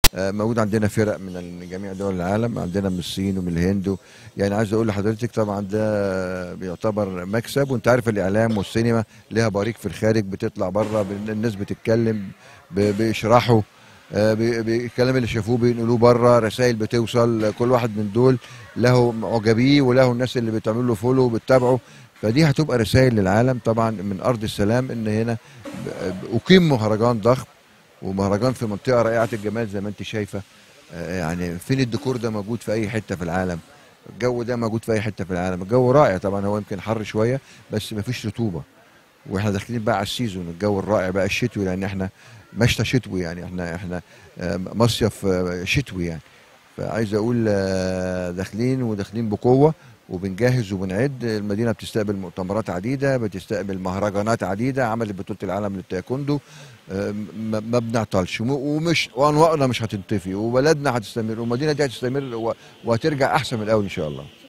آه، موجود عندنا فرق من جميع دول العالم عندنا من الصين ومن الهند يعني عايز اقول لحضرتك طبعا ده بيعتبر مكسب وانت عارف الاعلام والسينما لها بريق في الخارج بتطلع بره الناس بتتكلم ب- بيشرحوا آه، بي- بي- الكلام اللي شافوه بينقلوه بره رسائل بتوصل كل واحد من دول له معجبيه وله الناس اللي بتعمل له فولو وبتتابعه فدي هتبقى رسائل للعالم طبعا من ارض السلام ان هنا ب- ب- اقيم مهرجان ضخم ومهرجان في منطقه رائعه الجمال زي ما انت شايفه آه، يعني فين الديكور ده موجود في اي حته في العالم الجو ده موجود في اي حته في العالم الجو رائع طبعا هو يمكن حر شويه بس مفيش رطوبه واحنا داخلين بقى على السيزون الجو الرائع بقى الشتوي لان احنا مشتى شتوي يعني احنا احنا آه، مصيف آه، شتوي يعني فعايز اقول آه، داخلين وداخلين بقوه وبنجهز وبنعد المدينه بتستقبل مؤتمرات عديده بتستقبل مهرجانات عديده عملت بطوله العالم للتايكوندو آه، ما ما بنعطلش وم- ومش وانواعنا مش هتنطفي وبلدنا هتستمر والمدينه دي هتستمر و- وهترجع احسن من الاول ان شاء الله